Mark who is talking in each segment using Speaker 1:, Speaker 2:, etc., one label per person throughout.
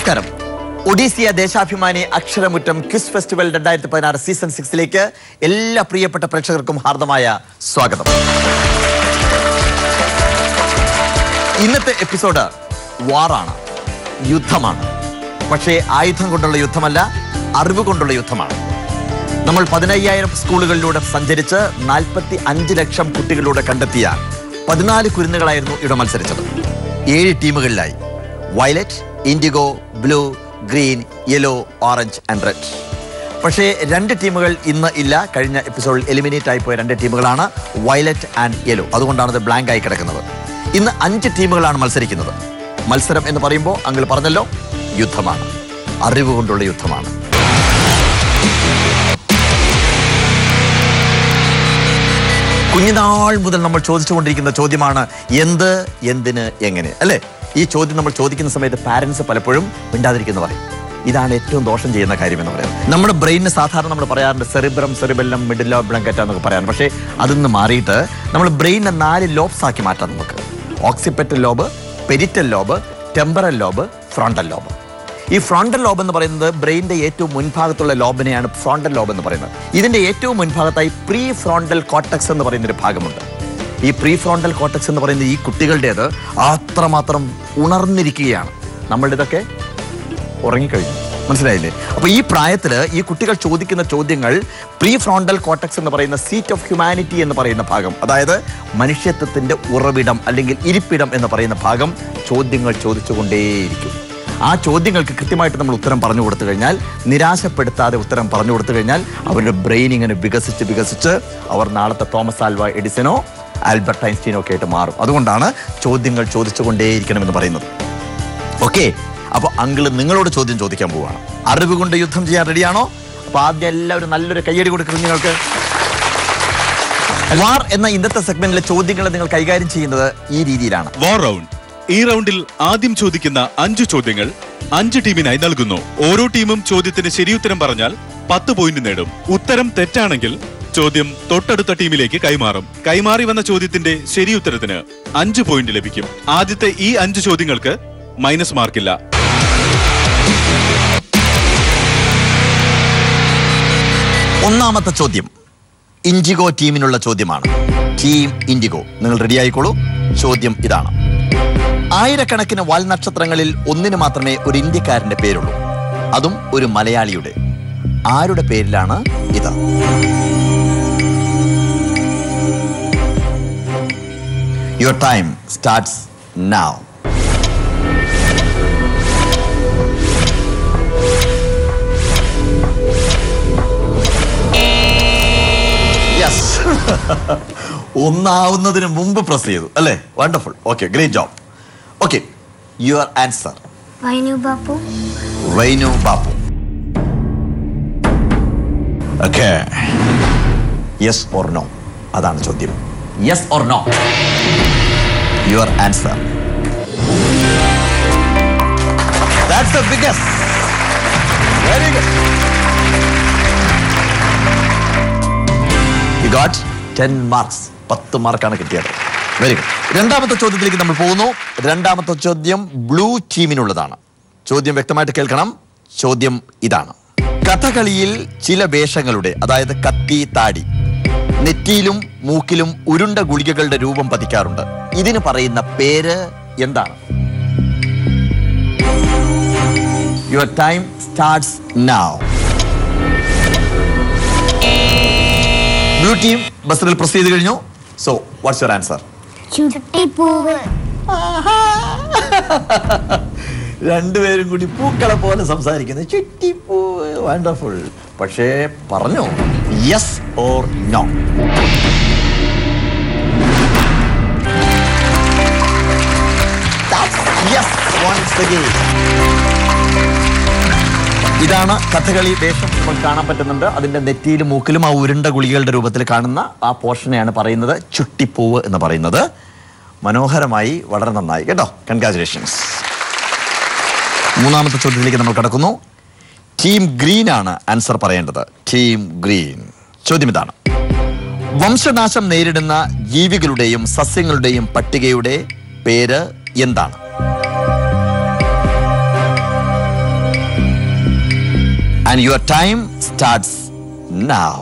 Speaker 1: നമസ്കാരം Odysseia Deshabhimani Aksharamuttam quiz festival രണ്ടായിരത്തി പതിനാറ് സീസൺ സിക്സിലേക്ക് എല്ലാ പ്രിയപ്പെട്ട പ്രേക്ഷകർക്കും ഹാർദമായ സ്വാഗതം ഇന്നത്തെ എപ്പിസോഡ് വാറാണ് യുദ്ധമാണ് പക്ഷേ ആയുധം കൊണ്ടുള്ള യുദ്ധമല്ല അറിവ് കൊണ്ടുള്ള യുദ്ധമാണ് നമ്മൾ പതിനയ്യായിരം സ്കൂളുകളിലൂടെ സഞ്ചരിച്ച് നാൽപ്പത്തി അഞ്ച് ലക്ഷം കുട്ടികളിലൂടെ കണ്ടെത്തിയ പതിനാല് കുരുന്നുകളായിരുന്നു ഇവിടെ മത്സരിച്ചത് ഏഴ് ടീമുകളിലായി violet indigo blue green yellow orange and red പക്ഷേ രണ്ട് ടീമുകൾ ഇന്ന് ഇല്ല കഴിഞ്ഞ എപ്പിസോഡിൽ എലിമിനേറ്റ് ആയി പോയ രണ്ട് ടീമുകളാണ് വയലറ്റ് ആൻഡ് യെല്ലോ അതുകൊണ്ടാണ് ഇത് ബ്ലാങ്ക് ആയി കിടക്കുന്നത് ഇന്ന് അഞ്ച് ടീമുകളാണ് മത്സരിക്കുന്നത് മത്സരം എന്ന് പറയുമ്പോൾ അങ്ങൾ പറഞ്ഞല്ലോ യുദ്ധമാണ് അറിവ് കൊണ്ടുള്ള യുദ്ധമാണ് കുഞ്ഞുനാൾ മുതൽ നമ്മൾ ചോദിച്ചുകൊണ്ടിരിക്കുന്ന ചോദ്യമാണ് എന്ത് എന്തിന് എങ്ങനെ അല്ലേ ഈ ചോദ്യം നമ്മൾ ചോദിക്കുന്ന സമയത്ത് പാരന്റ്സ് പലപ്പോഴും മിണ്ടാതിരിക്കുന്ന പറയും ഇതാണ് ഏറ്റവും ദോഷം ചെയ്യുന്ന കാര്യം എന്ന് പറയുന്നത് നമ്മുടെ ബ്രെയിനിന് സാധാരണ നമ്മൾ പറയാറുണ്ട് സെറിബ്രം സെറിബെല്ലം മിഡിലോ ബ്ലങ്കറ്റ എന്നൊക്കെ പറയാറുണ്ട് പക്ഷേ അതിൽ മാറിയിട്ട് നമ്മൾ ബ്രെയിനിനെ നാല് ലോബ്സ് ആക്കി മാറ്റാം നമുക്ക് occipital lobe parietal lobe temporal lobe frontal lobe ഈ ഫ്രോണ്ടൽ ലോബ് എന്ന് പറയുന്നത് ബ്രെയിനിന്റെ ഏറ്റവും മുൻഭാഗത്തുള്ള ലോബിനെയാണ് ഫ്രോണ്ടൽ ലോബ് എന്ന് പറയുന്നത് ഇതിന്റെ ഏറ്റവും മുൻഭാഗത്തായി പ്രീ ഫ്രോണ്ടൽ കോട്ടക്സ് എന്ന് പറയുന്ന ഒരു ഭാഗമുണ്ട് ഈ പ്രീ ഫ്രോണ്ടൽ കോട്ടക്സ് എന്ന് പറയുന്നത് ഈ കുട്ടികളുടേത് അത്രമാത്രം ഉണർന്നിരിക്കുകയാണ് നമ്മളുടെ ഇതൊക്കെ ഉറങ്ങിക്കഴിഞ്ഞു മനസ്സിലായില്ലേ അപ്പൊ ഈ പ്രായത്തിൽ ഈ കുട്ടികൾ ചോദിക്കുന്ന ചോദ്യങ്ങൾ പ്രീ ഫ്രോണ്ടൽ കോട്ടക്സ് എന്ന് പറയുന്ന സീറ്റ് ഓഫ് ഹ്യൂമാനിറ്റി എന്ന് പറയുന്ന ഭാഗം അതായത് മനുഷ്യത്വത്തിന്റെ ഉറവിടം അല്ലെങ്കിൽ ഇരിപ്പിടം എന്ന് പറയുന്ന ഭാഗം ചോദ്യങ്ങൾ ചോദിച്ചുകൊണ്ടേയിരിക്കും ആ ചോദ്യങ്ങൾക്ക് കൃത്യമായിട്ട് നമ്മൾ ഉത്തരം പറഞ്ഞു കൊടുത്തു കഴിഞ്ഞാൽ നിരാശപ്പെടുത്താതെ ഉത്തരം പറഞ്ഞു കൊടുത്തു കഴിഞ്ഞാൽ അവരുടെ ബ്രെയിൻ ഇങ്ങനെ വികസിച്ച് വികസിച്ച് അവർ നാളത്തെ തോമസ് ആൽവ എഡിസനോ ആൽബർട്ട് ഐൻസ്റ്റീനോ ഒക്കെ ആയിട്ട് മാറും അതുകൊണ്ടാണ് ചോദ്യങ്ങൾ ചോദിച്ചുകൊണ്ടേയിരിക്കണം എന്ന് പറയുന്നത് ഓക്കെ അപ്പൊ അങ്കിള് നിങ്ങളോട് ചോദ്യം ചോദിക്കാൻ പോവാണ് അറിവ് കൊണ്ട് യുദ്ധം ചെയ്യാൻ റെഡിയാണോ അപ്പൊ ആദ്യം എല്ലാവരും നല്ലൊരു കയ്യടി കൊടുക്കും നിങ്ങൾക്ക് വാർ എന്ന ഇന്നത്തെ സെഗ്മെന്റിലെ ചോദ്യങ്ങൾ നിങ്ങൾ കൈകാര്യം ചെയ്യുന്നത് ഈ രീതിയിലാണ്
Speaker 2: വാർ റൗണ്ട് ഈ റൗണ്ടിൽ ആദ്യം ചോദിക്കുന്ന അഞ്ച് ചോദ്യങ്ങൾ അഞ്ച് ടീമിനായി നൽകുന്നു ഓരോ ടീമും ചോദ്യത്തിന് ശരിയുത്തരം പറഞ്ഞാൽ പത്ത് പോയിന്റ് നേടും ഉത്തരം തെറ്റാണെങ്കിൽ ചോദ്യം തൊട്ടടുത്ത ടീമിലേക്ക് കൈമാറും കൈമാറി വന്ന ചോദ്യത്തിന്റെ ശരിയുത്തരത്തിന് അഞ്ച് പോയിന്റ് ലഭിക്കും ആദ്യത്തെ ഈ അഞ്ച് ചോദ്യങ്ങൾക്ക് മൈനസ് മാർക്കില്ല
Speaker 1: ഒന്നാമത്തെ ചോദ്യം ഇൻഡിഗോ ടീമിനുള്ള ചോദ്യമാണ് ടീം ഇൻഡിഗോ നിങ്ങൾ റെഡി ആയിക്കോളൂ ചോദ്യം ഇതാണ് ആയിരക്കണക്കിന് വാൽനക്ഷത്രങ്ങളിൽ ഒന്നിന് മാത്രമേ ഒരു ഇന്ത്യക്കാരന്റെ പേരുള്ളൂ അതും ഒരു മലയാളിയുടെ ആരുടെ പേരിലാണ് ഇത് your time starts now yes ഒന്നാവുന്നതിന് മുമ്പ് പ്രസ് ചെയ്തു അല്ലേ wonderful okay great job okay your answer
Speaker 3: Vainu Bappu
Speaker 1: Rainu Bappu okay yes or no അതാണ് ചോദ്യം yes or no your answer that's the biggest very good you got ten marks പത്ത് മാർക്കാണ് കിട്ടിയത് very good രണ്ടാമത്തെ ചോദ്യത്തിലേക്ക് നമ്മൾ പോകുന്നു രണ്ടാമത്തെ ചോദ്യം ബ്ലൂ ടീമിനുള്ളതാണ് ചോദ്യം വ്യക്തമായിട്ട് കേൾക്കണം ചോദ്യം ഇതാണ് കഥകളിയിൽ ചില വേഷങ്ങളുടെ അതായത് കത്തി താടി നെറ്റിയിലും മൂക്കിലും ഉരുണ്ട ഗുളികകളുടെ രൂപം പതിക്കാറുണ്ട് ഇതിന് പറയുന്ന പേര് എന്താണ് your time starts now blue team ബസ്സിൽ പ്രസ് ചെയ്ത് കഴിഞ്ഞു സോ വാട്ട്സ് യുവർ ആൻസർ
Speaker 3: ചുട്ടിപ്പൂവ്
Speaker 1: രണ്ടുപേരും കൂടി പൂക്കളെ പോലെ സംസാരിക്കുന്നത് ചുറ്റിപ്പൂ വണ്ടർഫുൾ പക്ഷേ പറഞ്ഞു യെസ് ഓർ നോ ഇതാണ് കഥകളി വേഷം നമുക്ക് കാണാൻ പറ്റുന്നുണ്ട് അതിന്റെ നെറ്റിയിലും മൂക്കിലും ആ ഉരുണ്ട ഗുളികളുടെ രൂപത്തിൽ കാണുന്ന ആ പോർഷനെയാണ് പറയുന്നത് ചുട്ടിപ്പൂവ് എന്ന് പറയുന്നത് മനോഹരമായി വളരെ നന്നായി കേട്ടോ കൺഗ്രാചുലേഷൻസ് മൂന്നാമത്തെ ചോദ്യത്തിലേക്ക് നമ്മൾ കടക്കുന്നു ടീം ഗ്രീൻ ആണ് ആൻസർ പറയേണ്ടത് ടീം ഗ്രീൻ ചോദ്യം ഇതാണ് വംശനാശം നേരിടുന്ന ജീവികളുടെയും സസ്യങ്ങളുടെയും പട്ടികയുടെ പേര് എന്താണ് and your time starts now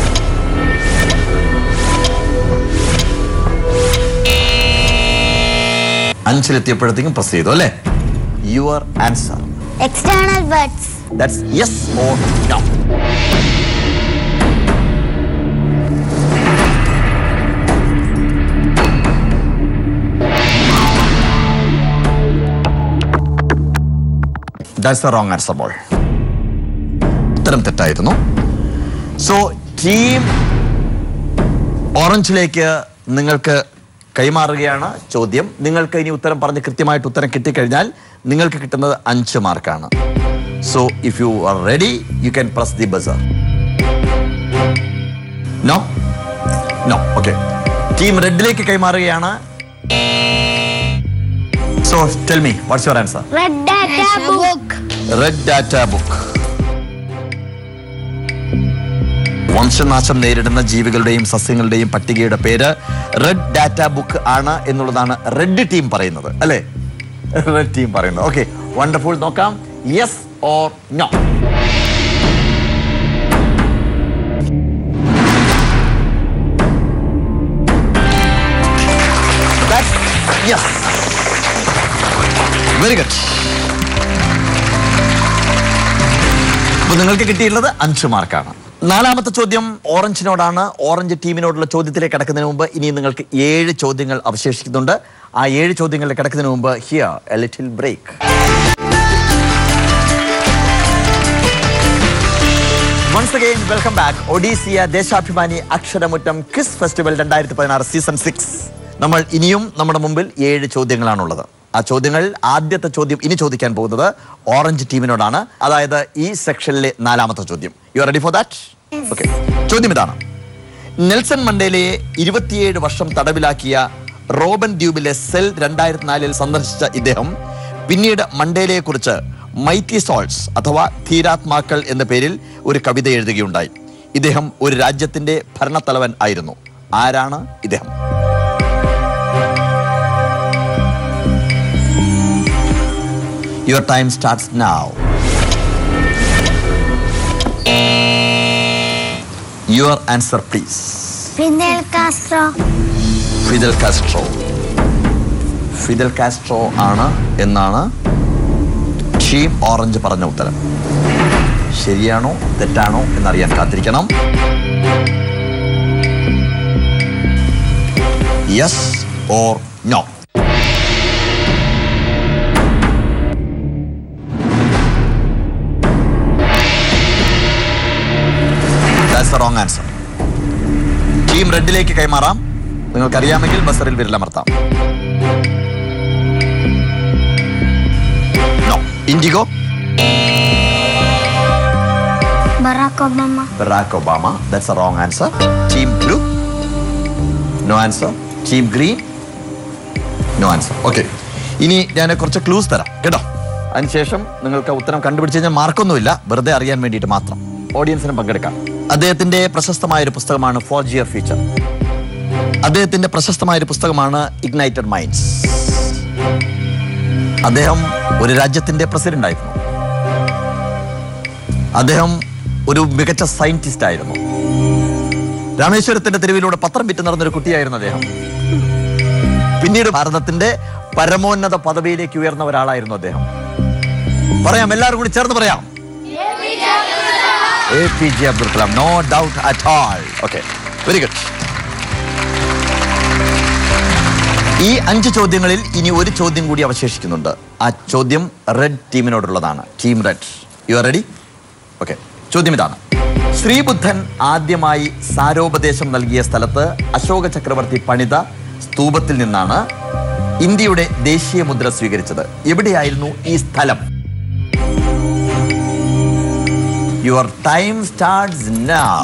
Speaker 1: അഞ്ചിലെത്തിയപ്പോഴത്തേക്കും പ്രസ് ചെയ്തു അല്ലേ your answer
Speaker 3: External words.
Speaker 1: That's yes or no that's the wrong answer ബോൾ ഉത്തരം തെറ്റായിരുന്നു സോ ടീം ഓറഞ്ചിലേക്ക് നിങ്ങൾക്ക് കൈമാറുകയാണ് ചോദ്യം നിങ്ങൾക്ക് ഇനി ഉത്തരം പറഞ്ഞ് കൃത്യമായിട്ട് ഉത്തരം കിട്ടിക്കഴിഞ്ഞാൽ നിങ്ങൾക്ക് കിട്ടുന്നത് അഞ്ച് മാർക്കാണ് so if you are ready you can press the buzzer no no okay team റെഡിലേക്ക് കൈമാറുകയാണ് so tell me what's your answer
Speaker 3: Red data book.
Speaker 1: Red data book വംശനാശം നേരിടുന്ന ജീവികളുടെയും സസ്യങ്ങളുടെയും പട്ടികയുടെ പേര് റെഡ് ഡാറ്റ ബുക്ക് ആണ് എന്നുള്ളതാണ് റെഡ് ടീം പറയുന്നത് അല്ലേ റെഡ് ടീം പറയുന്നത് ഓക്കെ വണ്ടർഫുൾ നോക്കാം yes or no yes very good അപ്പൊ നിങ്ങൾക്ക് കിട്ടിയിട്ടുള്ളത് അഞ്ച് മാർക്കാണ് നാലാമത്തെ ചോദ്യം ഓറഞ്ചിനോടാണ് ഓറഞ്ച് ടീമിനോടുള്ള ചോദ്യത്തിലേക്ക് കടക്കുന്നതിന് മുമ്പ് ഇനി നിങ്ങൾക്ക് ഏഴ് ചോദ്യങ്ങൾ അവശേഷിക്കുന്നുണ്ട് ആ ഏഴ് ചോദ്യങ്ങളിൽ കിടക്കുന്നതിന് മുമ്പ് here a little break once again welcome back Odysseia Deshabhimani Aksharamuttam quiz festival രണ്ടായിരത്തി പതിനാറ് സീസൺ സിക്സ് നമ്മൾ ഇനിയും നമ്മുടെ മുമ്പിൽ ഏഴ് ചോദ്യങ്ങളാണുള്ളത് ആ ചോദ്യങ്ങൾ ആദ്യത്തെ ചോദ്യം ഇനി ചോദിക്കാൻ പോകുന്നത് ഓറഞ്ച് ടീമിനോടാണ് അതായത് ഈ സെക്ഷനിലെ നാലാമത്തെ ചോദ്യം you are ready for that okay ചോദ്യം ഇതാണ് നെൽസൺ മണ്ടേലയെ ഇരുപത്തിയേഴ് വർഷം തടവിലാക്കിയ റോബൻ ദ്വീപിലെ സെൽ രണ്ടായിരത്തി നാലിൽ സന്ദർശിച്ച ഇദ്ദേഹം പിന്നീട് മണ്ടേലയെ കുറിച്ച് മൈറ്റി സോൾസ് അഥവാ ധീരാത്മാക്കൾ എന്ന പേരിൽ ഒരു കവിത എഴുതുകയുണ്ടായി ഇദ്ദേഹം ഒരു രാജ്യത്തിന്റെ ഭരണത്തലവൻ ആയിരുന്നു ആരാണ് ഇദ്ദേഹം your time starts now your answer please
Speaker 3: Fidel Castro.
Speaker 1: Fidel Castro Fidel Castro ആണ് എന്നാണ് ടീം ഓറഞ്ച് പറഞ്ഞ ഉത്തരം ശരിയാണോ തെറ്റാണോ എന്നറിയാൻ കാത്തിരിക്കണം yes or no that's the wrong answer team റെഡിലേക്ക് കൈമാറാം നിങ്ങൾക്കറിയാമെങ്കിൽ ബസറിൽ വിരലമർത്താം no indigo
Speaker 3: Barack Obama.
Speaker 1: Barack Obama that's a wrong answer team blue no answer team green no answer okay ഇനി ഞാൻ കുറച്ച് ക്ലൂസ് തരാം കേട്ടോ അതിനുശേഷം നിങ്ങൾക്ക് ഉത്തരം കണ്ടുപിടിച്ച് കഴിഞ്ഞാൽ മാർക്കൊന്നുമില്ല വെറുതെ അറിയാൻ വേണ്ടിയിട്ട് മാത്രം ഓഡിയൻസിന് പങ്കെടുക്കാം അദ്ദേഹത്തിന്റെ പ്രശസ്തമായ ഒരു പുസ്തകമാണ് ഫോർ ജിയർ ഫ്യൂച്ചർ അദ്ദേഹത്തിന്റെ പ്രശസ്തമായ ഒരു പുസ്തകമാണ് ഇഗ്നൈറ്റഡ് മൈൻഡ്സ് അദ്ദേഹം ഒരു രാജ്യത്തിന്റെ പ്രസിഡന്റ് ആയിരുന്നു അദ്ദേഹം ഒരു മികച്ച സയന്റിസ്റ്റ് ആയിരുന്നു രാമേശ്വരത്തിന്റെ തെരുവിലൂടെ പത്രം വിറ്റ് നടന്നൊരു കുട്ടിയായിരുന്നു അദ്ദേഹം പിന്നീട് ഭാരതത്തിന്റെ പരമോന്നത പദവിയിലേക്ക് ഉയർന്ന ഒരാളായിരുന്നു അദ്ദേഹം പറയാം എല്ലാവരും കൂടി ചേർന്ന് പറയാം A P J Abdul Kalam no doubt at all okay very good ഈ അഞ്ച് ചോദ്യങ്ങളിൽ ഇനി ഒരു ചോദ്യം കൂടി അവശേഷിക്കുന്നുണ്ട് ആ ചോദ്യം റെഡ് ടീമിനോടുള്ളതാണ് team red you are ready okay ചോദ്യം ഇതാണ് ശ്രീബുദ്ധൻ ആദ്യമായി സാരോപദേശം നൽകിയ സ്ഥലത്ത് അശോക ചക്രവർത്തി പണിത സ്തൂപത്തിൽ നിന്നാണ് ഇന്ത്യയുടെ ദേശീയ മുദ്ര സ്വീകരിച്ചത് എവിടെയായിരുന്നു ഈ സ്ഥലം your time starts now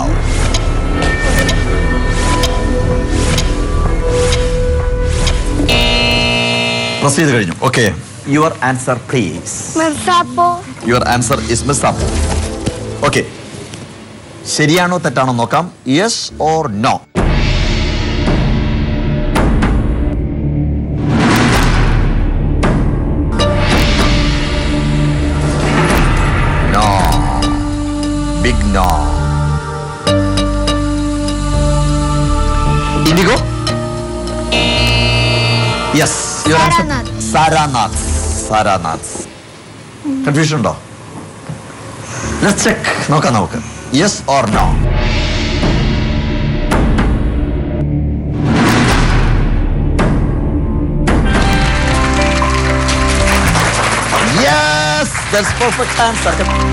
Speaker 1: press ചെയ്ത് കഴിഞ്ഞു okay your answer please
Speaker 3: Mirzapo.
Speaker 1: Your answer is മിസ് ഓക്കെ ശരിയാണോ തെറ്റാണോ നോക്കാം yes or no no big no indigo yes
Speaker 3: Sarnath.
Speaker 1: Sarnath Sarnath confusion ഉണ്ടോ ലെറ്റ്സ് ചെക്ക് നോക്കാം നമുക്ക് yes or no Yes, that's perfect answer.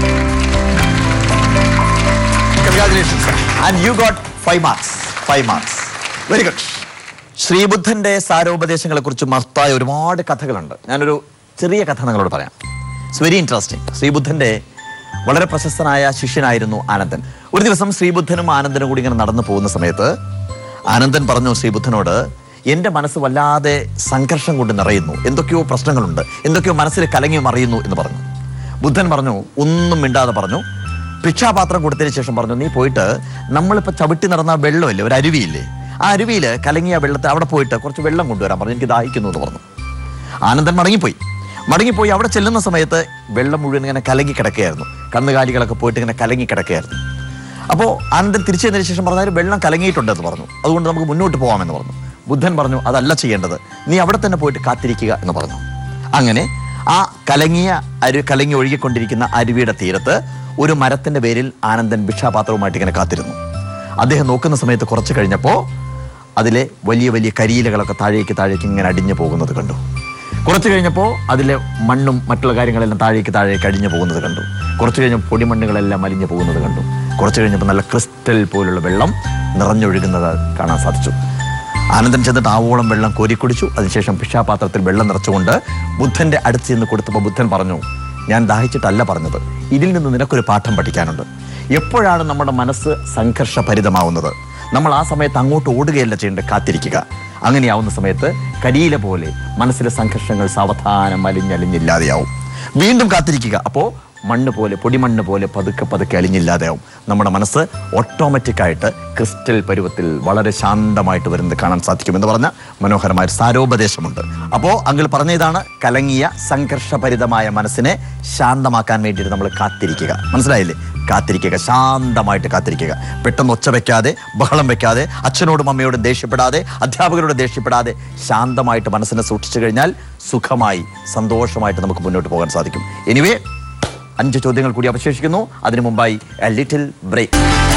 Speaker 1: Congratulations. And you got five marks. Five marks. Very good. ശ്രീബുദ്ധന്റെ സാരോപദേശങ്ങളെ കുറിച്ച് മഹത്തായ ഒരുപാട് കഥകളുണ്ട് ഞാനൊരു ചെറിയ കഥ നിങ്ങളോട് പറയാം ഇറ്റ്സ് വെരി ഇൻട്രസ്റ്റിംഗ് ശ്രീബുദ്ധന്റെ വളരെ പ്രശസ്തനായ ശിഷ്യനായിരുന്നു ആനന്ദൻ ഒരു ദിവസം ശ്രീബുദ്ധനും ആനന്ദനും കൂടി ഇങ്ങനെ നടന്നു പോകുന്ന സമയത്ത് ആനന്ദൻ പറഞ്ഞു ശ്രീബുദ്ധനോട് എന്റെ മനസ്സ് വല്ലാതെ സംഘർഷം കൊണ്ട് നിറയുന്നു എന്തൊക്കെയോ പ്രശ്നങ്ങളുണ്ട് എന്തൊക്കെയോ മനസ്സിൽ കലങ്ങി മറിയുന്നു എന്ന് പറഞ്ഞു ബുദ്ധൻ പറഞ്ഞു ഒന്നും മിണ്ടാതെ പറഞ്ഞു ഭിക്ഷാപാത്രം കൊടുത്തതിന് ശേഷം പറഞ്ഞു നീ പോയിട്ട് നമ്മളിപ്പോൾ ചവിട്ടി നടന്ന വെള്ളമില്ലേ ഒരു അരുവിയില്ലേ ആ അരുവിയിൽ കലങ്ങിയ വെള്ളത്തെ അവിടെ പോയിട്ട് കുറച്ച് വെള്ളം കൊണ്ടുവരാൻ പറഞ്ഞു എനിക്ക് ദാഹിക്കുന്നു എന്ന് പറഞ്ഞു ആനന്ദൻ മടങ്ങിപ്പോയി മടങ്ങിപ്പോയി അവിടെ ചെല്ലുന്ന സമയത്ത് വെള്ളം മുഴുവൻ ഇങ്ങനെ കലങ്ങി കിടക്കുകയായിരുന്നു കന്നുകാലികളൊക്കെ പോയിട്ട് ഇങ്ങനെ കലങ്ങി കിടക്കുകയായിരുന്നു അപ്പോൾ ആനന്ദൻ തിരിച്ചു ചെന്നതിന് ശേഷം പറഞ്ഞാൽ വെള്ളം കലങ്ങിയിട്ടുണ്ടെന്ന് പറഞ്ഞു അതുകൊണ്ട് നമുക്ക് മുന്നോട്ട് പോകാമെന്ന് പറഞ്ഞു ബുദ്ധൻ പറഞ്ഞു അതല്ല ചെയ്യേണ്ടത് നീ അവിടെ തന്നെ പോയിട്ട് കാത്തിരിക്കുക എന്ന് പറഞ്ഞു അങ്ങനെ ആ കലങ്ങിയ അരു കലങ്ങി ഒഴുകിക്കൊണ്ടിരിക്കുന്ന അരുവിയുടെ തീരത്ത് ഒരു മരത്തിന്റെ പേരിൽ ആനന്ദൻ ഭിക്ഷാപാത്രവുമായിട്ട് ഇങ്ങനെ കാത്തിരുന്നു അദ്ദേഹം നോക്കുന്ന സമയത്ത് കുറച്ച് കഴിഞ്ഞപ്പോൾ അതിലെ വലിയ വലിയ കരിയിലകളൊക്കെ താഴേക്ക് താഴേക്ക് ഇങ്ങനെ അടിഞ്ഞു പോകുന്നത് കണ്ടു കുറച്ച് കഴിഞ്ഞപ്പോൾ അതിലെ മണ്ണും മറ്റുള്ള കാര്യങ്ങളെല്ലാം താഴേക്ക് താഴേക്ക് അടിഞ്ഞു പോകുന്നത് കണ്ടു കുറച്ച് കഴിഞ്ഞപ്പോൾ പൊടിമണ്ണുകളെല്ലാം അലിഞ്ഞു പോകുന്നത് കണ്ടു കുറച്ച് കഴിഞ്ഞപ്പോൾ നല്ല ക്രിസ്റ്റൽ പോലുള്ള വെള്ളം നിറഞ്ഞൊഴുകുന്നത് കാണാൻ സാധിച്ചു ആനന്ദൻ ചെന്നിട്ട് ആവോളം വെള്ളം കോരിക്കുടിച്ചു അതിനുശേഷം ഭിക്ഷാപാത്രത്തിൽ വെള്ളം നിറച്ചുകൊണ്ട് ബുദ്ധന്റെ അടുത്ത് ചെന്ന് കൊടുത്തപ്പോൾ ബുദ്ധൻ പറഞ്ഞു ഞാൻ ദാഹിച്ചിട്ടല്ല പറഞ്ഞത് ഇതിൽ നിന്ന് നിനക്കൊരു പാഠം പഠിക്കാനുണ്ട് എപ്പോഴാണ് നമ്മുടെ മനസ്സ് സംഘർഷഭരിതമാവുന്നത് നമ്മൾ ആ സമയത്ത് അങ്ങോട്ട് ഓടുകയല്ല ചെയ്യേണ്ടത് കാത്തിരിക്കുക അങ്ങനെയാവുന്ന സമയത്ത് കരിയില പോലെ മനസ്സിലെ സംഘർഷങ്ങൾ സാവധാനം അലിഞ്ഞലിഞ്ഞില്ലാതെയാവും വീണ്ടും കാത്തിരിക്കുക അപ്പോൾ മണ്ണ് പോലെ പൊടിമണ്ണ് പോലെ പതുക്കെ പതുക്കെ അലിഞ്ഞില്ലാതെയാവും നമ്മുടെ മനസ്സ് ഓട്ടോമാറ്റിക്കായിട്ട് ക്രിസ്റ്റൽ പരുവത്തിൽ വളരെ ശാന്തമായിട്ട് വരുന്നത് കാണാൻ സാധിക്കുമെന്ന് പറഞ്ഞ മനോഹരമായ ഒരു സാരോപദേശമുണ്ട് അപ്പോൾ അങ്കിൾ പറഞ്ഞ ഇതാണ് കലങ്ങിയ സംഘർഷഭരിതമായ മനസ്സിനെ ശാന്തമാക്കാൻ വേണ്ടിയിട്ട് നമ്മൾ കാത്തിരിക്കുക മനസ്സിലായില്ലേ കാത്തിരിക്കുക ശാന്തമായിട്ട് കാത്തിരിക്കുക പെട്ടെന്ന് ഒച്ച വെക്കാതെ ബഹളം വെക്കാതെ അച്ഛനോടും അമ്മയോടും ദേഷ്യപ്പെടാതെ അധ്യാപകരോട് ദേഷ്യപ്പെടാതെ ശാന്തമായിട്ട് മനസ്സിനെ സൂക്ഷിച്ചു കഴിഞ്ഞാൽ സുഖമായി സന്തോഷമായിട്ട് നമുക്ക് മുന്നോട്ട് പോകാൻ സാധിക്കും എനിവേ അഞ്ച് ചോദ്യങ്ങൾ കൂടി അവശേഷിക്കുന്നു അതിനു മുമ്പായി എ ലിറ്റിൽ ബ്രേക്ക്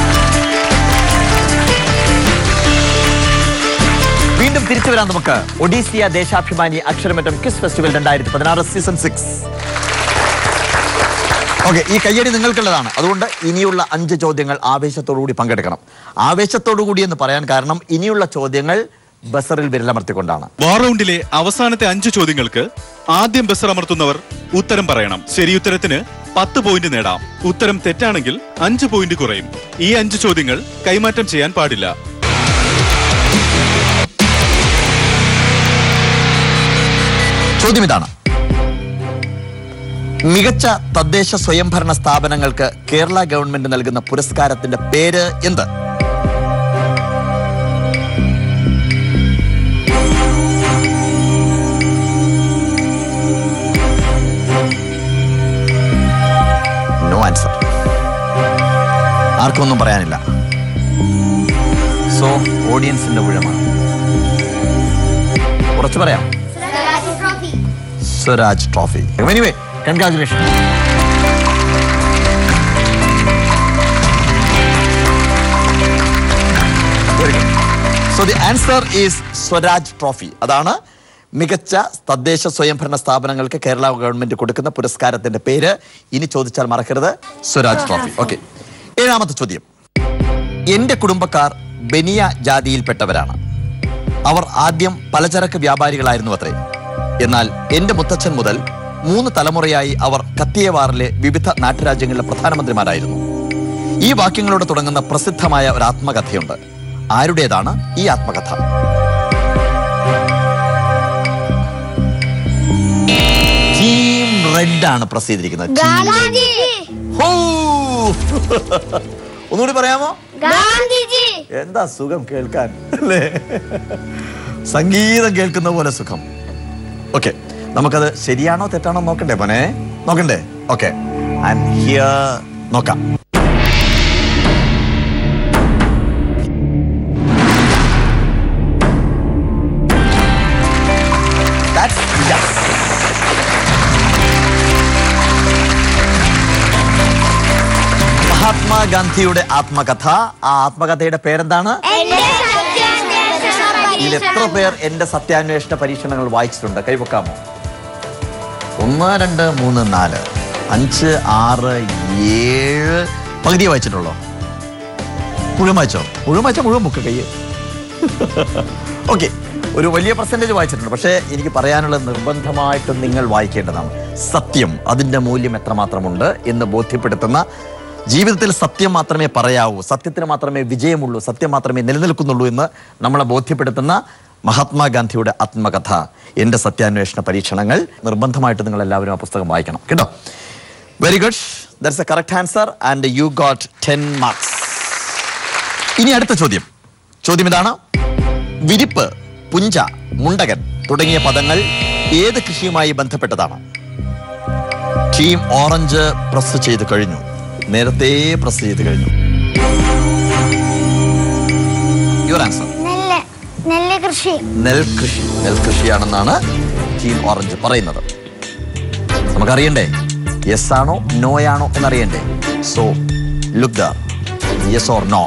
Speaker 1: വീണ്ടും തിരിച്ചു വരാം നമുക്ക് Odysseia Deshabhimani Aksharamuttam quiz festival രണ്ടായിരത്തി പതിനാറ് സീസൺ സിക്സ് ഓക്കെ ഈ കയ്യടി നിങ്ങൾക്കുള്ളതാണ് അതുകൊണ്ട് ഇനിയുള്ള അഞ്ച് ചോദ്യങ്ങൾ ആവേശത്തോടുകൂടി പങ്കെടുക്കണം ആവേശത്തോടുകൂടി എന്ന് പറയാൻ കാരണം ഇനിയുള്ള ചോദ്യങ്ങൾ ബസറിൽ വിരലമർത്തിക്കൊണ്ടാണ്
Speaker 2: വാർ റൗണ്ടിലെ അവസാനത്തെ അഞ്ച് ചോദ്യങ്ങൾക്ക് ആദ്യം ബസർ അമർത്തുന്നവർ ഉത്തരം പറയണം ശരിയുത്തരത്തിന് പത്ത് പോയിന്റ് നേടാം ഉത്തരം തെറ്റാണെങ്കിൽ അഞ്ച് പോയിന്റ് കുറയും ഈ അഞ്ച് ചോദ്യങ്ങൾ കൈമാറ്റം ചെയ്യാൻ പാടില്ല
Speaker 1: ചോദ്യം ഇതാണ് മികച്ച തദ്ദേശ സ്വയംഭരണ സ്ഥാപനങ്ങൾക്ക് കേരള ഗവൺമെന്റ് നൽകുന്ന പുരസ്കാരത്തിന്റെ പേര് എന്ത് നോ ആൻസർ ആർക്കൊന്നും പറയാനില്ല സോ ഓഡിയൻസിന്റെ ഊഴമാണ് കുറച്ച് പറയാം Swaraj trophy anyway congratulation so the answer is Swaraj trophy അതാണ് മികച്ച തദ്ദേശ സ്വയംഭരണ സ്ഥാപനങ്ങൾക്ക് കേരള ഗവൺമെന്റ് കൊടുക്കുന്ന പുരസ്കാരത്തിന്റെ പേര് ഇനി ചോദിച്ചാൽ മറക്കരുത് സ്വരാജ് ട്രോഫി ഓക്കെ ഏഴാമത്തെ ചോദ്യം എന്റെ കുടുംബക്കാർ ബനിയ ജാതിയിൽപ്പെട്ടവരാണ് അവർ ആദ്യം പലചരക്ക് വ്യാപാരികളായിരുന്നു അത്രേ എന്നാൽ എന്റെ മുത്തച്ഛൻ മുതൽ മൂന്ന് തലമുറയായി അവർ കത്തിയവാറിലെ വിവിധ നാട്ടുരാജ്യങ്ങളിലെ പ്രധാനമന്ത്രിമാരായിരുന്നു ഈ വാക്യങ്ങളോട് തുടങ്ങുന്ന പ്രസിദ്ധമായ ഒരു ആത്മകഥയുണ്ട് ആരുടേതാണ് ഈ ആത്മകഥ ടീം റെഡ് ആണ് പ്രസ് ചെയ്തിരിക്കുന്നത്
Speaker 3: ഗാന്ധിജി
Speaker 1: ഹോ! ഒന്നുകൂടി പറയാമോ
Speaker 3: ഗാന്ധിജി
Speaker 1: എന്താ സുഖം കേൾക്കാൻ അല്ലേ സംഗീതം കേൾക്കുന്ന പോലെ സുഖം ഓക്കെ നമുക്കത് ശരിയാണോ തെറ്റാണോ നോക്കണ്ടേ മോനെ നോക്കണ്ടേ ഓക്കെ ഹിയർ നോക്കാം മഹാത്മാഗാന്ധിയുടെ ആത്മകഥ ആ ആത്മകഥയുടെ പേരെന്താണ്
Speaker 3: എന്റെ സത്യാന്വേഷണ
Speaker 1: ഇതിൽ എത്ര
Speaker 3: പരീക്ഷണം
Speaker 1: പേർ എന്റെ സത്യാന്വേഷണ പരീക്ഷണങ്ങൾ വായിച്ചിട്ടുണ്ട് കൈവക്കാമോ ഒന്ന് രണ്ട് മൂന്ന് നാല് അഞ്ച് ആറ് ഏഴ് പകുതി വായിച്ചിട്ടുള്ളോ മുഴുവൻ വായിച്ചോ മുഴുവൻ വായിച്ചോ മുഴുവൻ ബുക്ക് കയ്യ് ഓക്കെ ഒരു വലിയ പെർസെൻറ്റേജ് വായിച്ചിട്ടുണ്ട് പക്ഷേ എനിക്ക് പറയാനുള്ള നിർബന്ധമായിട്ടും നിങ്ങൾ വായിക്കേണ്ടതാണ് സത്യം അതിൻ്റെ മൂല്യം എത്രമാത്രമുണ്ട് എന്ന് ബോധ്യപ്പെടുത്തുന്ന ജീവിതത്തിൽ സത്യം മാത്രമേ പറയാവൂ സത്യത്തിന് മാത്രമേ വിജയമുള്ളൂ സത്യം മാത്രമേ നിലനിൽക്കുന്നുള്ളൂ എന്ന് നമ്മളെ ബോധ്യപ്പെടുത്തുന്ന മഹാത്മാഗാന്ധിയുടെ ആത്മകഥ എൻ്റെ സത്യാന്വേഷണ പരീക്ഷണങ്ങൾ നിർബന്ധമായിട്ട് നിങ്ങൾ എല്ലാവരും ആ പുസ്തകം വായിക്കണം കേട്ടോ very good that's a correct answer and you got ten marks ഇനി അടുത്ത ചോദ്യം ചോദ്യം ഇതാണ് വിരിപ്പ് പുഞ്ച മുണ്ടകൻ തുടങ്ങിയ പദങ്ങൾ ഏത് കൃഷിയുമായി ബന്ധപ്പെട്ടതാണ് ടീം ഓറഞ്ച് പ്രസ് ചെയ്ത് കഴിഞ്ഞു നേരത്തെ പ്രസ് ചെയ്ത് കഴിഞ്ഞു യുവർ ആൻസർ
Speaker 3: നെല്ല് നെല്ല് കൃഷി
Speaker 1: നെൽകൃഷി നെൽകൃഷിയാണെന്നാണ് ടീം ഓറഞ്ച് പറയുന്നത് നമുക്കറിയണ്ടേ യെസ് ആണോ നോ ആണോ എന്നറിയണ്ടേ so look the yes or no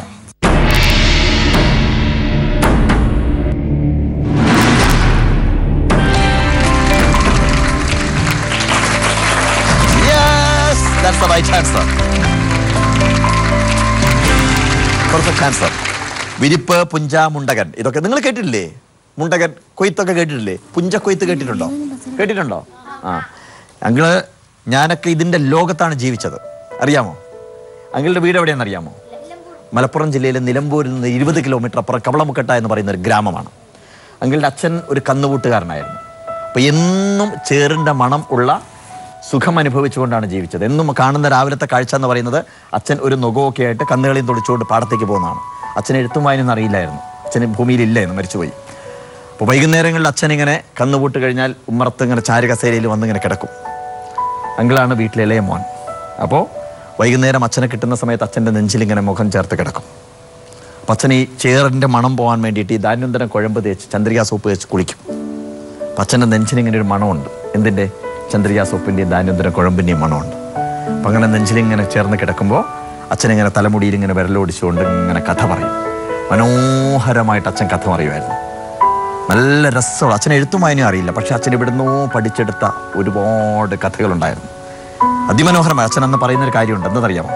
Speaker 1: Yes, that's the right answer. Perfect answer. വിരിപ്പ് പുഞ്ച മുണ്ടകൻ ഇതൊക്കെ നിങ്ങൾ കേട്ടിട്ടില്ലേ മുണ്ടകൻ കൊയ്ത്തൊക്കെ കേട്ടിട്ടില്ലേ പുഞ്ച കൊയ്ത്ത് കേട്ടിട്ടുണ്ടോ കേട്ടിട്ടുണ്ടോ ആ അങ്കിള് ഞാനൊക്കെ ഇതിന്റെ ലോകത്താണ് ജീവിച്ചത് അറിയാമോ അങ്കിളുടെ വീട് എവിടെയാണെന്ന് അറിയാമോ മലപ്പുറം ജില്ലയിലെ നിലമ്പൂരിൽ നിന്ന് ഇരുപത് കിലോമീറ്റർ അപ്പുറം കവളമുക്കട്ട എന്ന് പറയുന്ന ഒരു ഗ്രാമമാണ് അങ്കിളുടെ അച്ഛൻ ഒരു കന്നുകൂട്ടുകാരനായിരുന്നു അപ്പൊ എന്നും ചേറിന്റെ മണം ഉള്ള സുഖം അനുഭവിച്ചുകൊണ്ടാണ് ജീവിച്ചത് എന്നും കാണുന്ന രാവിലത്തെ കാഴ്ച എന്ന് പറയുന്നത് അച്ഛൻ ഒരു നുഖമൊക്കെ ആയിട്ട് കന്നുകളിയും തൊടിച്ചുകൊണ്ട് പാടത്തേക്ക് പോകുന്നതാണ് അച്ഛൻ എഴുത്തും വായനൊന്നും അറിയില്ലായിരുന്നു അച്ഛന് ഭൂമിയിലില്ലായിരുന്നു മരിച്ചുപോയി അപ്പോൾ വൈകുന്നേരങ്ങളിൽ അച്ഛൻ ഇങ്ങനെ കന്നുകൂട്ട് കഴിഞ്ഞാൽ ഉമ്മറത്ത് ഇങ്ങനെ ചാരുകസേരയിൽ വന്ന് ഇങ്ങനെ കിടക്കും അങ്കിളാണ് വീട്ടിലെ ഇളയ മോൻ അപ്പോൾ വൈകുന്നേരം അച്ഛനെ കിട്ടുന്ന സമയത്ത് അച്ഛൻ്റെ നെഞ്ചിൽ ഇങ്ങനെ മുഖം ചേർത്ത് കിടക്കും അപ്പം അച്ഛൻ ഈ ചേറിൻ്റെ മണം പോകാൻ വേണ്ടിയിട്ട് ഈ ധാന്യന്തരം കുഴമ്പ് തേച്ച് ചന്ദ്രിക സോപ്പ് തേച്ച് കുളിക്കും അപ്പം അച്ഛൻ്റെ നെഞ്ചിന് ഇങ്ങനെ ഒരു മണമുണ്ട് എന്തിൻ്റെ ചന്ദ്രിക സോപ്പിൻ്റെയും ധാന്യന്തരം കുഴമ്പിൻ്റെയും മണമുണ്ട് അപ്പം അങ്ങനെ നെഞ്ചിലിങ്ങനെ ചേർന്ന് കിടക്കുമ്പോൾ അച്ഛനിങ്ങനെ തലമുടിയിൽ ഇങ്ങനെ വിരലോടിച്ചുകൊണ്ട് ഇങ്ങനെ കഥ പറയും മനോഹരമായിട്ട് അച്ഛൻ കഥ പറയുമായിരുന്നു നല്ല രസമുള്ള അച്ഛൻ എഴുത്തും വായനയും അറിയില്ല പക്ഷെ അച്ഛൻ ഇവിടുന്നോ പഠിച്ചെടുത്ത ഒരുപാട് കഥകളുണ്ടായിരുന്നു അതിമനോഹരമായി അച്ഛൻ അന്ന് പറയുന്നൊരു കാര്യമുണ്ട് എന്നതറിയാമോ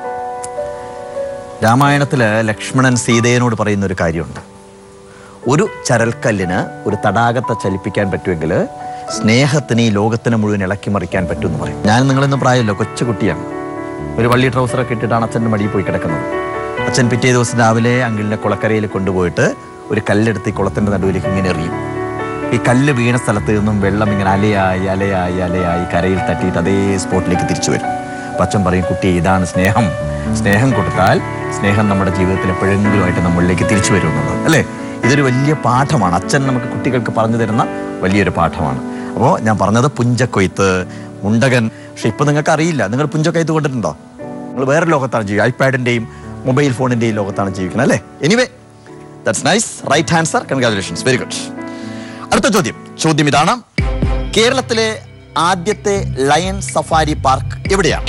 Speaker 1: രാമായണത്തില് ലക്ഷ്മണൻ സീതയനോട് പറയുന്ന ഒരു കാര്യമുണ്ട് ഒരു ചരൽക്കല്ലിന് ഒരു തടാകത്തെ ചലിപ്പിക്കാൻ പറ്റുമെങ്കിൽ സ്നേഹത്തിന് ഈ ലോകത്തിന് മുഴുവൻ ഇളക്കി മറിക്കാൻ പറ്റുമെന്ന് പറയും ഞാൻ നിങ്ങളിന്ന് പ്രായമല്ലോ കൊച്ചുകുട്ടിയാണ് ഒരു വള്ളി ട്രൗസറൊക്കെ ഇട്ടിട്ടാണ് അച്ഛൻ്റെ മടിയിൽ പോയി കിടക്കുന്നത് അച്ഛൻ പിറ്റേ ദിവസം രാവിലെ അങ്കിളിനെ കുളക്കരയിൽ കൊണ്ടുപോയിട്ട് ഒരു കല്ലെടുത്ത് ഈ കുളത്തിൻ്റെ നടുവിലേക്ക് ഇങ്ങനെ എറിയും ഈ കല്ല് വീണ സ്ഥലത്ത് നിന്നും വെള്ളം ഇങ്ങനെ അലയായി അലയായി അലയായി കരയിൽ തട്ടിയിട്ട് അതേ സ്പോട്ടിലേക്ക് തിരിച്ചു വരും അപ്പം അച്ഛൻ പറയും കുട്ടി ഇതാണ് സ്നേഹം സ്നേഹം കൊടുത്താൽ സ്നേഹം നമ്മുടെ ജീവിതത്തിൽ എപ്പോഴെങ്കിലുമായിട്ട് നമ്മളിലേക്ക് തിരിച്ചു വരും എന്നുള്ളത് അല്ലേ ഇതൊരു വലിയ പാഠമാണ് അച്ഛൻ നമുക്ക് കുട്ടികൾക്ക് പറഞ്ഞു തരുന്ന വലിയൊരു പാഠമാണ് അപ്പോൾ ഞാൻ പറഞ്ഞത് പുഞ്ചക്കൊയ്ത്ത് മുണ്ടകൻ പക്ഷെ ഇപ്പൊ നിങ്ങൾക്ക് അറിയില്ല നിങ്ങൾ പുഞ്ചക്കൊയ്ത്ത് കൊണ്ടിട്ടുണ്ടോ നിങ്ങൾ വേറെ ലോകത്താണ് ജീവിക്കുക ഐപാഡിന്റെയും മൊബൈൽ ഫോണിന്റെയും ലോകത്താണ് ജീവിക്കുന്നത് അല്ലേ anyway that's nice right answer congratulations very good അടുത്ത ചോദ്യം ചോദ്യം ഇതാണ് കേരളത്തിലെ ആദ്യത്തെ ലയൺ സഫാരി പാർക്ക് എവിടെയാണ്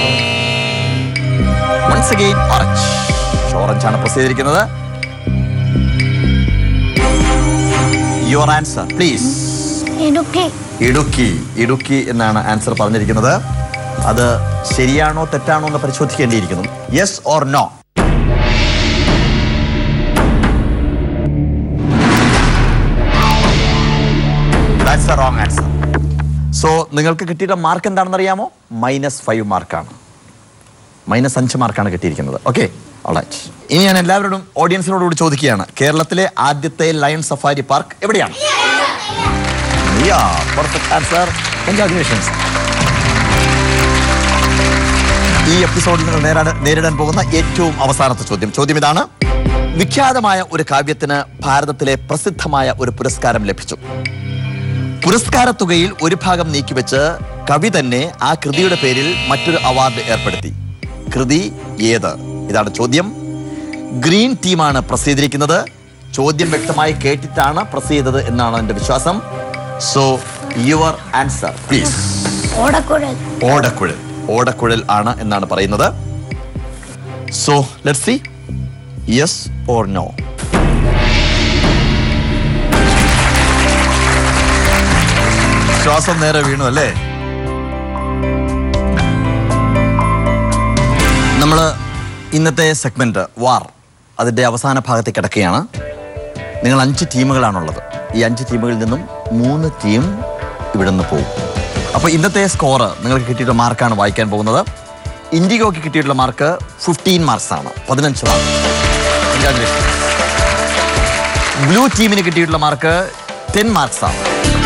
Speaker 1: വൺസ് അഗെയിൻ ഓറഞ്ച് ഓറഞ്ച് ആണ് പ്രസ് ചെയ്തിരിക്കുന്നത് your answer please
Speaker 3: Idukki
Speaker 1: Idukki Idukki എന്നാണ് ആൻസർ പറഞ്ഞിരിക്കുന്നത് അത് ശരിയാണോ തെറ്റാണോ എന്ന് പരിശോധിക്കേണ്ടിയിരിക്കുന്നു yes or no that's a wrong answer so നിങ്ങൾക്ക് കിട്ടിയ മാർക്ക് എന്താണെന്ന് അറിയാമോ മൈനസ് ഫൈവ് മാർക്കാണ് മൈനസ് അഞ്ച് മാർക്കാണ് കിട്ടിയിരിക്കുന്നത് ഓക്കെ ഓൾറൈറ്റ് ഇനി ഞാൻ എല്ലാവരോടും ഓഡിയൻസിനോട് കൂടി ചോദിക്കുകയാണ് കേരളത്തിലെ ആദ്യത്തെ ലയൺ സഫാരി പാർക്ക് എവിടെയാണ് Yeah, perfect answer. Congratulations. ഈ എപ്പിസോഡിൽ നിങ്ങൾ നേരിടാൻ നേരിടാൻ പോകുന്ന ഏറ്റവും അവസാനത്തെ ചോദ്യം ചോദ്യം ഇതാണ് വിഖ്യാതമായ ഒരു കാവ്യത്തിന് ഭാരതത്തിലെ പ്രസിദ്ധമായ ഒരു പുരസ്കാരം ലഭിച്ചു പുരസ്കാര തുകയിൽ ഒരു ഭാഗം നീക്കിവെച്ച് കവി തന്നെ ആ കൃതിയുടെ പേരിൽ മറ്റൊരു അവാർഡ് ഏർപ്പെടുത്തി കൃതി ഏത് ഇതാണ് ചോദ്യം ഗ്രീൻ ടീമാണ് പ്രസ് ചെയ്തിരിക്കുന്നത് ചോദ്യം വ്യക്തമായി കേട്ടിട്ടാണ് പ്രസ് ചെയ്തത് എന്നാണ് എന്റെ വിശ്വാസം സോ യുവർ ആൻസർ പ്ലീസ്
Speaker 3: ഓടക്കുഴൽ
Speaker 1: ഓടക്കുഴൽ ഓടക്കുഴൽ ആണ് എന്നാണ് പറയുന്നത് so let see yes or no ശ്വാസം നേരെ വീണു അല്ലേ നമ്മൾ ഇന്നത്തെ സെഗ്മെന്റ് വാർ അതിന്റെ അവസാന ഭാഗത്ത് കിടക്കുകയാണ് നിങ്ങൾ അഞ്ച് ടീമുകളാണുള്ളത് ഈ അഞ്ച് ടീമുകളിൽ നിന്നും മൂന്ന് ടീം ഇവിടെ നിന്ന് പോകും അപ്പോൾ ഇന്നത്തെ സ്കോർ നിങ്ങൾക്ക് കിട്ടിയിട്ടുള്ള മാർക്കാണ് വായിക്കാൻ പോകുന്നത് ഇൻഡിഗോക്ക് കിട്ടിയിട്ടുള്ള മാർക്ക് ഫിഫ്റ്റീൻ മാർക്സ് ആണ് പതിനഞ്ച് മാർക്ക് ബ്ലൂ ടീമിന് കിട്ടിയിട്ടുള്ള മാർക്ക് ടെൻ മാർക്സ് ആണ്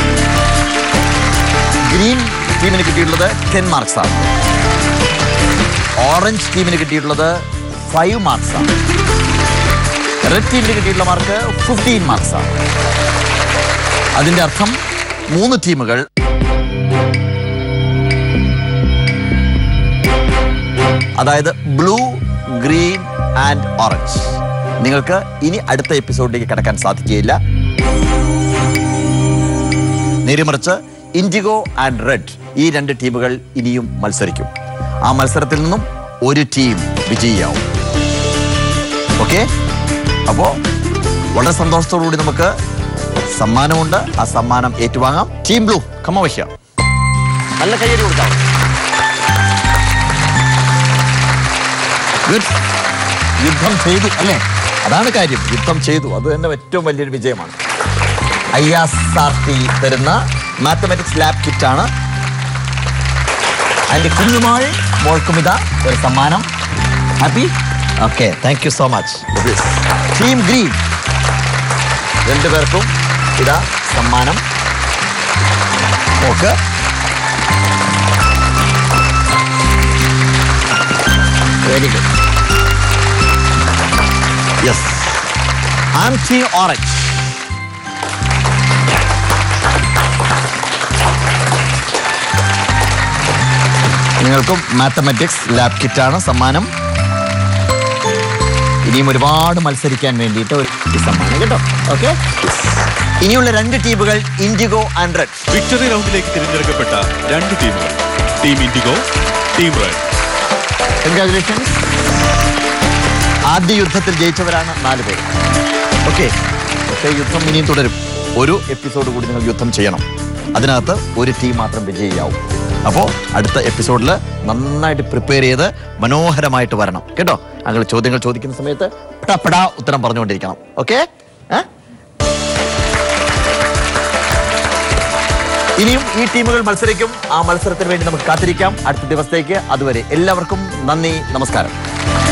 Speaker 1: ഗ്രീൻ ടീമിന് കിട്ടിയിട്ടുള്ളത് ടെൻ മാർക്സ് ആണ് ഓറഞ്ച് ടീമിന് കിട്ടിയിട്ടുള്ളത് ഫൈവ് മാർക്സ് ആണ് റെഡ് ടീമിന് കിട്ടിയിട്ടുള്ള മാർക്ക് ഫിഫ്റ്റീൻ മാർക്സ് ആണ് അതിന്റെ അർത്ഥം മൂന്ന് ടീമുകൾ അതായത് ബ്ലൂ ഗ്രീൻ ആൻഡ് ഓറഞ്ച് നിങ്ങൾക്ക് ഇനി അടുത്ത എപ്പിസോഡിലേക്ക് കടക്കാൻ സാധിക്കുകയില്ല നേരെമറിച്ച് ഇൻഡിഗോ ആൻഡ് റെഡ് ഈ രണ്ട് ടീമുകൾ ഇനിയും മത്സരിക്കും ആ മത്സരത്തിൽ നിന്നും ഒരു ടീം വിജയിയാവും ഓക്കെ അപ്പോ വളരെ സന്തോഷത്തോടുകൂടി നമുക്ക് സമ്മാനമുണ്ട് ആ സമ്മാനം ഏറ്റുവാങ്ങാം ടീം ബ്ലൂ കമ്മ വയ്ക്കുക നല്ല കയ്യടി കൊടുക്കാം ഗുഡ് യുദ്ധം ചെയ്തു അല്ലേ അതാണ് കാര്യം യുദ്ധം ചെയ്തു അത് തന്നെ ഏറ്റവും വലിയൊരു വിജയമാണ് ഐ എസ് ആർ ടി തരുന്ന മാത്തമാറ്റിക്സ് ലാബ് കിറ്റ് ആണ് അതിന്റെ കുഞ്ഞുമോൾ മോൾക്കും ഇതാ ഒരു സമ്മാനം happy okay thank you so much team green രണ്ടുപേർക്കും ഇതാ സമ്മാനം നോക്ക് very good yes I am team orange നിങ്ങൾക്കും മാത്തമാറ്റിക്സ് ലാബ് കിറ്റാണ് സമ്മാനം ഇനിയും ഒരുപാട് മത്സരിക്കാൻ വേണ്ടിയിട്ട് ഒരു ഈ സമ്മാനം കേട്ടോ ഓക്കെ ഇനിയുള്ള രണ്ട് ടീമുകൾ ഇൻഡിഗോ ആൻഡ് റെഡ്
Speaker 2: വിക്ടറി റൗണ്ടിലേക്ക് തിരഞ്ഞെടുക്കപ്പെട്ട രണ്ട് ടീമുകൾ team indigo team red
Speaker 1: congratulations ആദ്യ യുദ്ധത്തിൽ ജയിച്ചവരാണ് നാല് പേര് ഓക്കെ പക്ഷേ യുദ്ധം ഇനിയും തുടരും ഒരു എപ്പിസോഡ് കൂടി നിങ്ങൾ യുദ്ധം ചെയ്യണം അതിനകത്ത് ഒരു ടീം മാത്രം വിജയിയാവും അപ്പോൾ അടുത്ത എപ്പിസോഡിൽ നന്നായിട്ട് പ്രിപ്പയർ ചെയ്ത് മനോഹരമായിട്ട് വരണം കേട്ടോ അങ്ങനെ ചോദ്യങ്ങൾ ചോദിക്കുന്ന സമയത്ത് പടാ ഉത്തരം പറഞ്ഞുകൊണ്ടിരിക്കണം ഓക്കെ ഇനിയും ഈ ടീമുകൾ മത്സരിക്കും ആ മത്സരത്തിന് വേണ്ടി നമുക്ക് കാത്തിരിക്കാം അടുത്ത ദിവസത്തേക്ക് അതുവരെ എല്ലാവർക്കും നന്ദി നമസ്കാരം